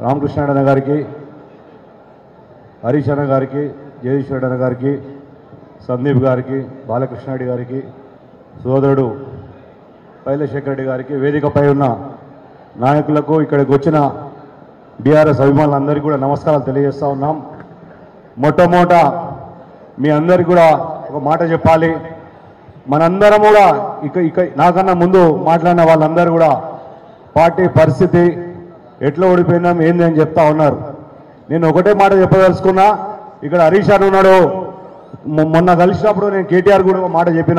రామకృష్ణ అన్న గారికి హరీష్ అన్న గారికి జగదీశ్వర అన్న గారికి సందీప్ గారికి బాలకృష్ణారెడ్డి గారికి సోదరుడు పైలశేఖర్ రెడ్డి గారికి వేదికపై ఉన్న నాయకులకు ఇక్కడికి వచ్చిన బీఆర్ఎస్ అభిమానులందరికీ కూడా నమస్కారాలు తెలియజేస్తా ఉన్నాం మొట్టమొదట మీ అందరికి కూడా ఒక మాట చెప్పాలి మనందరం కూడా ఇక ఇక నాకన్నా ముందు మాట్లాడిన వాళ్ళందరూ కూడా పార్టీ పరిస్థితి ఎట్లా ఓడిపోయినాం ఏంది అని చెప్తా ఉన్నారు నేను ఒకటే మాట చెప్పదలుచుకున్నా ఇక్కడ హరీష్ అని ఉన్నాడు మొ- మొన్న కలిసినప్పుడు నేను కేటీఆర్ కూడా ఒక మాట చెప్పిన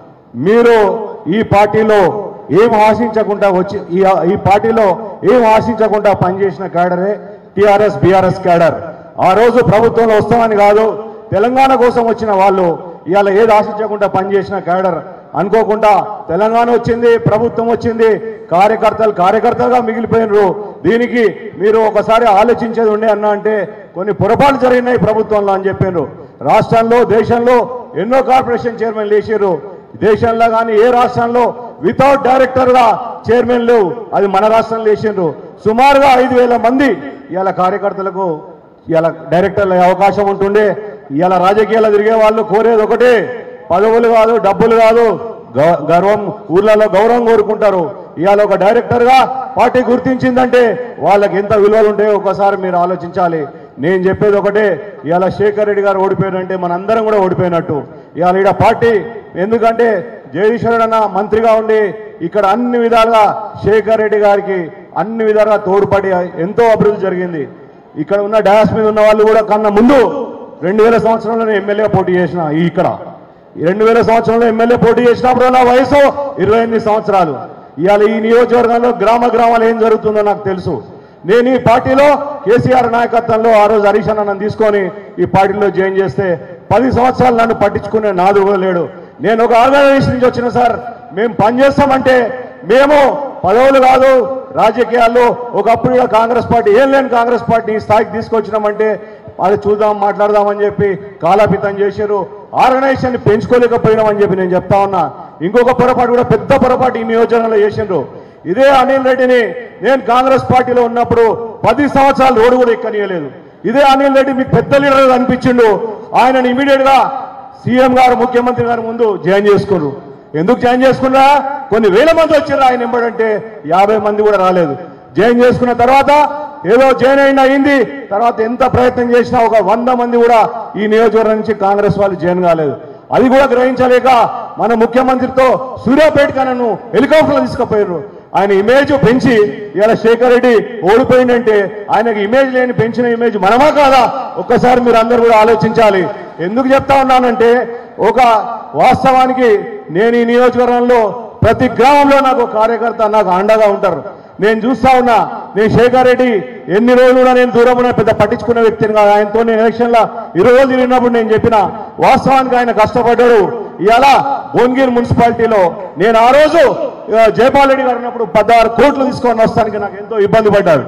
మీరు ఈ పార్టీలో ఏం ఆశించకుండా వచ్చి ఈ ఈ పార్టీలో ఏం ఆశించకుండా పనిచేసిన క్యాడరే టీఆర్ఎస్ బీఆర్ఎస్ క్యాడర్ ఆ రోజు ప్రభుత్వంలో వస్తామని కాదు తెలంగాణ కోసం వచ్చిన వాళ్ళు ఇవాళ ఏది ఆశించకుండా పనిచేసిన క్యాడర్ అనుకోకుండా తెలంగాణ వచ్చింది ప్రభుత్వం వచ్చింది కార్యకర్తలు కార్యకర్తలుగా మిగిలిపోయినరు దీనికి మీరు ఒకసారి ఆలోచించేది ఉండే అన్న అంటే కొన్ని పొరపాట్లు జరిగినాయి ప్రభుత్వంలో అని చెప్పారు రాష్ట్రంలో దేశంలో ఎన్నో కార్పొరేషన్ చైర్మన్ లేచారు దేశంలో కానీ ఏ రాష్ట్రంలో వితౌట్ డైరెక్టర్ గా చైర్మన్ లేవు అది మన రాష్ట్రంలో వేసిండ్రు సుమారుగా ఐదు వేల మంది ఇవాళ కార్యకర్తలకు ఇవాళ డైరెక్టర్లు అయ్యే అవకాశం ఉంటుండే ఇవాళ రాజకీయాలు తిరిగే వాళ్ళు కోరేది ఒకటే పదవులు కాదు డబ్బులు కాదు గ- గర్వం ఊర్లలో గౌరవం కోరుకుంటారు ఇవాళ ఒక డైరెక్టర్ గా పార్టీ గుర్తించిందంటే వాళ్ళకి ఎంత విలువలు ఉంటాయో ఒకసారి మీరు ఆలోచించాలి నేను చెప్పేది ఒకటే ఇవాళ శేఖర్ రెడ్డి గారు ఓడిపోయారంటే మనందరం కూడా ఓడిపోయినట్టు ఇవాళ ఈడ పార్టీ ఎందుకంటే జగదీశ్వరుడు అన్న మంత్రిగా ఉండి ఇక్కడ అన్ని విధాలుగా శేఖర్ రెడ్డి గారికి అన్ని విధాలుగా తోడ్పడి ఎంతో అభివృద్ధి జరిగింది ఇక్కడ ఉన్న డాస్ మీద ఉన్న వాళ్ళు కూడా కన్నా ముందు రెండు వేల సంవత్సరంలో నేను ఎమ్మెల్యే పోటీ చేసిన ఈ ఇక్కడ రెండు వేల సంవత్సరంలో ఎమ్మెల్యే పోటీ చేసినప్పుడు నా వయసు ఇరవై ఎనిమిది సంవత్సరాలు ఇవాళ ఈ నియోజకవర్గంలో గ్రామ గ్రామాలు ఏం జరుగుతుందో నాకు తెలుసు నేను ఈ పార్టీలో కేసీఆర్ నాయకత్వంలో ఆ రోజు హరీష్ అన్న నన్ను తీసుకొని ఈ పార్టీలో జాయిన్ చేస్తే పది సంవత్సరాలు నన్ను పట్టించుకునే నాదు కూడా లేడు నేను ఒక ఆర్గనైజేషన్ నుంచి వచ్చిన సార్ మేము పనిచేస్తామంటే మేము పదవులు కాదు రాజకీయాల్లో ఒకప్పుడు కూడా కాంగ్రెస్ పార్టీ ఏం లేని కాంగ్రెస్ పార్టీ ఈ స్థాయికి తీసుకొచ్చినామంటే అది చూద్దాం మాట్లాడదామని చెప్పి కాలాపితం చేశారు ఆర్గనైజేషన్ పెంచుకోలేకపోయినామని చెప్పి నేను చెప్తా ఉన్నా ఇంకొక పొరపాటు కూడా పెద్ద పొరపాటు ఈ నియోజకవర్గంలో చేసిండ్రు ఇదే అనిల్ రెడ్డిని నేను కాంగ్రెస్ పార్టీలో ఉన్నప్పుడు పది సంవత్సరాలు రోడ్డు కూడా ఎక్కనీయలేదు ఇదే అనిల్ రెడ్డి మీకు పెద్ద లీడర్ అనిపించిండు ఆయనని ఇమీడియట్ గా సీఎం గారు ముఖ్యమంత్రి గారు ముందు జాయిన్ చేసుకున్నారు ఎందుకు జాయిన్ చేసుకున్నా కొన్ని వేల మంది వచ్చారు ఆయన ఎంబడంటే యాభై మంది కూడా రాలేదు జాయిన్ చేసుకున్న తర్వాత ఏదో జాయిన్ అయిన అయింది తర్వాత ఎంత ప్రయత్నం చేసినా ఒక వంద మంది కూడా ఈ నియోజకవర్గం నుంచి కాంగ్రెస్ వాళ్ళు జాయిన్ కాలేదు అది కూడా గ్రహించలేక మన ముఖ్యమంత్రితో సూర్యాపేట నన్ను హెలికాప్టర్లో తీసుకుపోయారు ఆయన ఇమేజ్ పెంచి ఇలా శేఖర్ రెడ్డి ఓడిపోయిందంటే ఆయనకి ఇమేజ్ లేని పెంచిన ఇమేజ్ మనమా కాదా ఒక్కసారి మీరు అందరూ కూడా ఆలోచించాలి ఎందుకు చెప్తా ఉన్నానంటే ఒక వాస్తవానికి నేను ఈ నియోజకవర్గంలో ప్రతి గ్రామంలో నాకు ఒక కార్యకర్త నాకు అండగా ఉంటారు నేను చూస్తా ఉన్నా నేను శేఖర్ రెడ్డి ఎన్ని రోజులు కూడా నేను దూరం ఉన్నా పెద్ద పట్టించుకునే వ్యక్తిని కాదు ఆయనతో నేను ఎలక్షన్లో ఇరవై రోజులు తిరిగినప్పుడు నేను చెప్పిన వాస్తవానికి ఆయన కష్టపడ్డాడు ఇవాళ భువనగిరి మున్సిపాలిటీలో నేను ఆ రోజు ఆ, జయపాల్ రెడ్డి గారు ఉన్నప్పుడు పదహారు కోట్లు తీసుకొని వస్తానికి నాకు ఎంతో ఇబ్బంది పడ్డాడు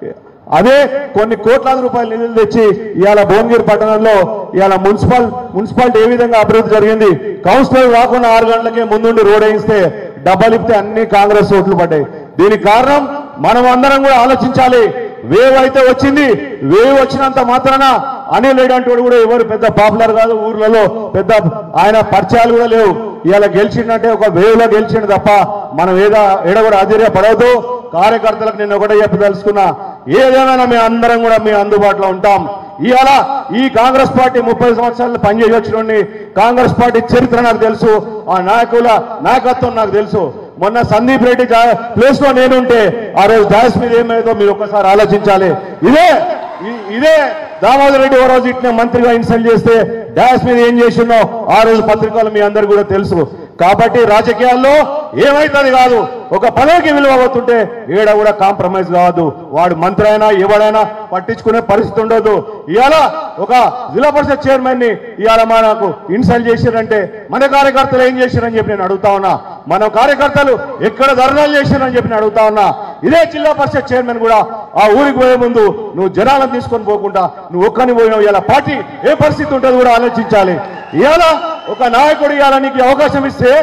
అదే కొన్ని కోట్లాది రూపాయల నిధులు తెచ్చి ఇవాళ భువనగిరి పట్టణంలో ఇవాళ మున్సిపల్ మున్సిపాలిటీ ఏ విధంగా అభివృద్ధి జరిగింది కౌన్సిలర్ రాకుండా ఆరు గంటలకే ముందుండి రోడ్ వేయిస్తే డబ్బలు ఇస్తే అన్ని కాంగ్రెస్ ఓట్లు పడ్డాయి దీనికి కారణం మనం అందరం కూడా ఆలోచించాలి వేవ్ అయితే వచ్చింది వేవ్ వచ్చినంత మాత్రాన అనిల్ రెడ్డి అంటూ కూడా ఎవరు పెద్ద పాపులర్ కాదు ఊర్లలో పెద్ద ఆయన పరిచయాలు కూడా లేవు ఇవాళ గెలిచిందంటే ఒక వేవ్ లో గెలిచిండు తప్ప మనం ఏదో ఏడ కూడా ఆశ్చర్యపడవద్దు కార్యకర్తలకు నేను ఒకటే చెప్పదలుచుకున్నా ఏదేమైనా మేము అందరం కూడా మీ అందుబాటులో ఉంటాం ఇవాళ ఈ కాంగ్రెస్ పార్టీ ముప్పై సంవత్సరాలు పనిచేసి వచ్చిన కాంగ్రెస్ పార్టీ చరిత్ర నాకు తెలుసు ఆ నాయకుల నాయకత్వం నాకు తెలుసు మొన్న సందీప్ రెడ్డి ప్లేస్ లో నేనుంటే ఆ రోజు డాస్ మీద ఏమైందో మీరు ఒక్కసారి ఆలోచించాలి ఇదే ఇ- ఇదే దామోదర్ రెడ్డి ఓ రోజు ఇట్లా మంత్రిగా ఇన్సల్ట్ చేస్తే డాష్ మీద ఏం చేసిందో ఆ రోజు పత్రికలు మీ అందరు కూడా తెలుసు కాబట్టి రాజకీయాల్లో ఏమైతుంది కాదు ఒక పదవికి విలువ అవుతుంటే ఏడ కూడా కాంప్రమైజ్ కావద్దు వాడు మంత్రి అయినా ఎవడైనా పట్టించుకునే పరిస్థితి ఉండదు ఇవాళ ఒక జిల్లా పరిషత్ చైర్మన్ ని ఇవాళ మనకు ఇన్సల్ట్ చేశారంటే మన కార్యకర్తలు ఏం చేశారని చెప్పి నేను అడుగుతా ఉన్నా మన కార్యకర్తలు ఎక్కడ ధర్నాలు చేశారని చెప్పి నేను అడుగుతా ఉన్నా ఇదే జిల్లా పరిషత్ చైర్మన్ కూడా ఆ ఊరికి పోయే ముందు నువ్వు జనాలను తీసుకొని పోకుండా నువ్వు ఒక్కని పోయినావు ఇలా పార్టీ ఏ పరిస్థితి ఉంటుందో కూడా ఆలోచించాలి ఇవాళ ఒక నాయకుడు ఇవాళ నీకు అవకాశం ఇస్తే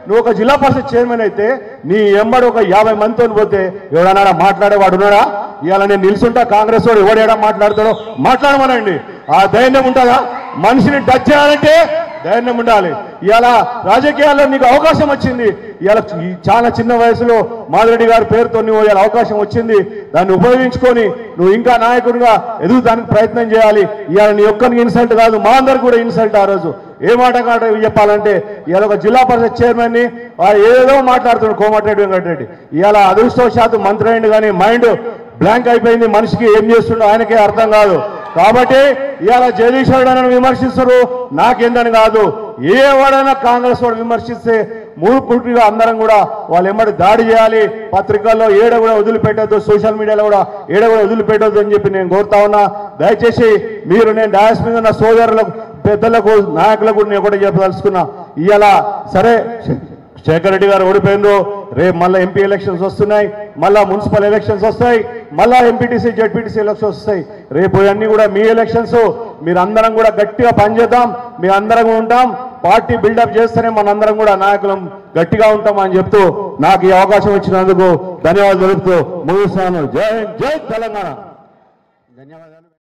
నువ్వు ఒక జిల్లా పరిషత్ చైర్మన్ అయితే నీ ఎంబడి ఒక యాభై మందితో పోతే ఎవడన్నా మాట్లాడేవాడు ఉన్నాడా ఇవాళ నేను నిల్చుంటా కాంగ్రెస్ వాడు ఎవడేడా మాట్లాడతాడో మాట్లాడమనండి ఆ ధైర్యం ఉంటుందా మనిషిని టచ్ చేయాలంటే ధైర్యం ఉండాలి ఇవాళ రాజకీయాల్లో నీకు అవకాశం వచ్చింది ఇవాళ ఈ చాలా చిన్న వయసులో మాధురెడ్డి గారి పేరుతో నువ్వు ఇవాళ అవకాశం వచ్చింది దాన్ని ఉపయోగించుకొని నువ్వు ఇంకా నాయకుడిగా ఎదుగుతానికి ప్రయత్నం చేయాలి ఇవాళ నీ ఒక్కరికి ఇన్సల్ట్ కాదు మా అందరికి కూడా ఇన్సల్ట్ ఆ రోజు ఏ మాట కాట చెప్పాలంటే ఇవాళ ఒక జిల్లా పరిషత్ చైర్మన్ ని వాడు ఏదో మాట్లాడుతున్నాడు కోమటిరెడ్డి వెంకటరెడ్డి ఇవాళ అదృష్టవశాత్తు మంత్రి అయింది కానీ మైండ్ బ్లాంక్ అయిపోయింది మనిషికి ఏం చేస్తుండో ఆయనకే అర్థం కాదు కాబట్టి ఇవాళ జగదీశ్వరుడు అని విమర్శిస్తారు నాకేందని కాదు ఏ వాడైనా కాంగ్రెస్ వాడు విమర్శిస్తే మూడు పుట్టిగా అందరం కూడా వాళ్ళు ఎమ్మడి దాడి చేయాలి పత్రికల్లో ఏడ కూడా వదిలిపెట్టద్దు సోషల్ మీడియాలో కూడా ఏడ కూడా వదిలిపెట్టద్దు అని చెప్పి నేను కోరుతా ఉన్నా దయచేసి మీరు నేను డాయస్ మీద ఉన్న సోదరులకు పెద్దలకు నాయకులకు నేను కూడా చెప్పదలుచుకున్నా ఇవాళ సరే శేఖర్ రెడ్డి గారు ఓడిపోయిండ్రు రేపు మళ్ళీ ఎంపీ ఎలక్షన్స్ వస్తున్నాయి మళ్ళా మున్సిపల్ ఎలక్షన్స్ వస్తాయి మళ్ళా ఎంపీటీసీ జెడ్పీటీసీ ఎలక్షన్స్ వస్తాయి రేపు ఇవన్నీ కూడా మీ ఎలక్షన్స్ మీరు అందరం కూడా గట్టిగా పనిచేద్దాం మీ అందరం ఉంటాం పార్టీ బిల్డప్ చేస్తేనే మనందరం కూడా నాయకులం గట్టిగా ఉంటాం అని చెప్తూ నాకు ఈ అవకాశం ఇచ్చినందుకు ధన్యవాదాలు తెలుపుతూ ముగిస్తాను జై జై తెలంగాణ ధన్యవాదాలు